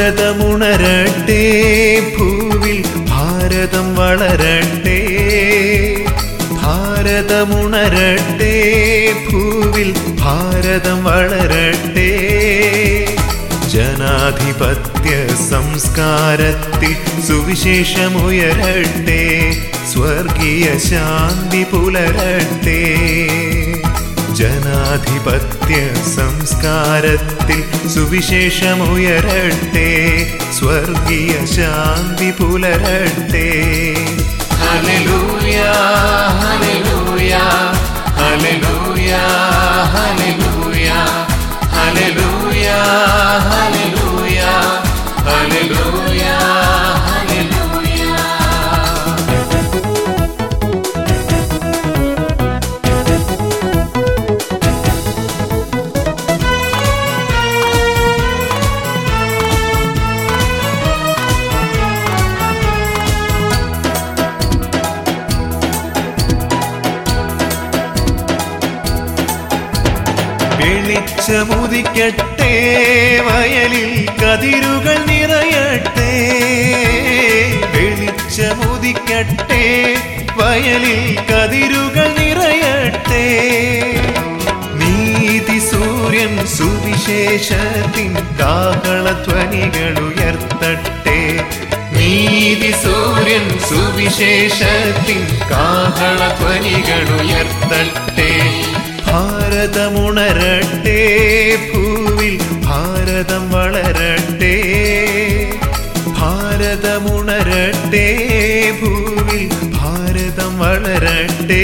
ഭാരതമുണരട്ടെ ഭൂവിൽ ഭാരതം വളരട്ടെ ഭാരതമുണരട്ടെ ഭൂവിൽ ഭാരതം വളരട്ടെ ജനാധിപത്യ സംസ്കാരത്തിൽ സുവിശേഷമുയരട്ടെ സ്വർഗീയ ശാന്തി പുലരട്ടെ ജനാധിപത്യ സംസ്കാരത്തിൽ സുവിശേഷമുയരട്ടെ സ്വർഗീയ ശാന്തി പുലരട്ടെ hallelujah hallelujah hallelujah hallelujah hallelujah hallelujah hallelujah hallelujah വെളിച്ചമുദിക്കട്ടെ വയലിൽ കതിരുകൾ നിറയട്ടെ വെളിച്ചമുദിക്കട്ടെ വയലിൽ കതിരുകൾ നിറയട്ടെ നീതി സൂര്യൻ സുവിശേഷത്തിൻ കാഹളധ്വനികൾ ഉയർത്തട്ടെ നീതി സൂര്യൻ സുവിശേഷത്തിൻ കാഹളധ്വനികൾ ഉയർത്തട്ടെ ഭാരതമുണരട്ടെ ഭൂവിൽ ഭാരതം വളരട്ടെ ഭാരതമുണരട്ടെ ഭൂവിൽ ഭാരതം വളരട്ടെ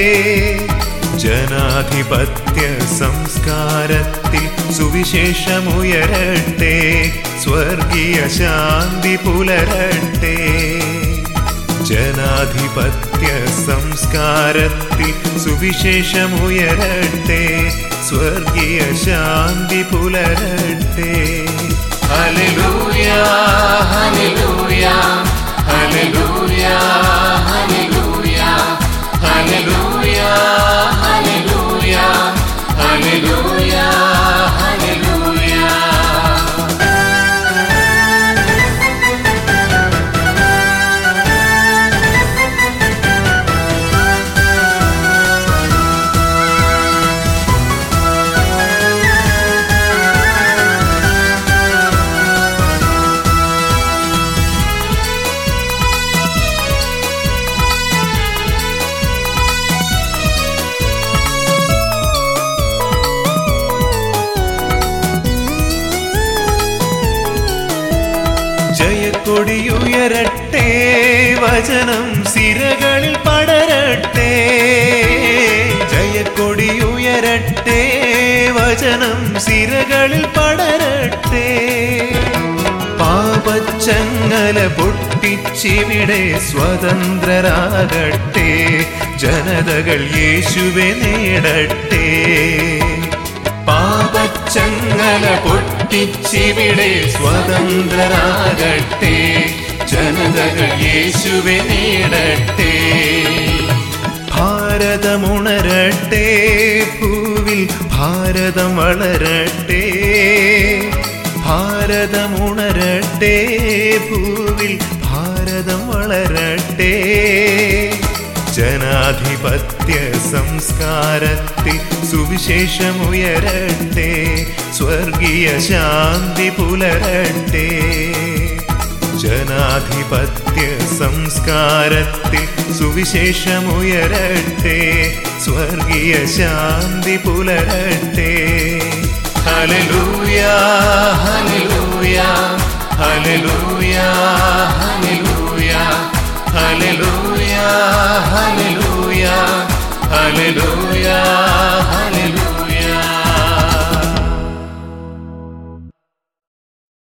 ജനാധിപത്യ സംസ്കാരത്തിൽ സുവിശേഷമുയരട്ടെ സ്വർഗീയ ശാന്തി പുലരട്ടെ ജനാധിപത്യ സംസ്കാരത്തിൽ സുവിശേഷമുയരട്ടെ സ്വർഗീയ ശാന്തി പുലരട്ടെ hallelujah hallelujah hallelujah hallelujah hallelujah hallelujah hallelujah hallelujah ജയക്കൊടിയുയരട്ടെ വചനം സിരകളിൽ പടരട്ടെ ജയക്കൊടിയുയരട്ടെ വചനം സിരകളിൽ പടരട്ടെ പാപച്ചങ്ങല പൊട്ടിച്ചിവിടെ സ്വതന്ത്രരാകട്ടെ ജനതകൾ യേശുവെ നേടട്ടെ പാപച്ചങ്ങല പൊട്ടിച്ചിവിടെ സ്വതന്ത്രരാകട്ടെ ജനതകൾ യേശുവെ നേടട്ടെ ഭാരതമുണരട്ടെ ഭൂവിൽ ഭാരതം വളരട്ടെ ഭാരതമുണരട്ടെ ഭൂവിൽ ഭാരതം വളരട്ടെ ജനാധിപത്യ സംസ്കാരത്തിൽ സുവിശേഷമുയരട്ടെ സ്വർഗീയ ശാന്തി പുലരട്ടെ ജനാധിപത്യ സംസ്കാരത്തിൽ സുവിശേഷമുയരട്ടെ സ്വർഗീയ ശാന്തി പുലരട്ടെ hallelujah hallelujah hallelujah hallelujah hallelujah hallelujah hallelujah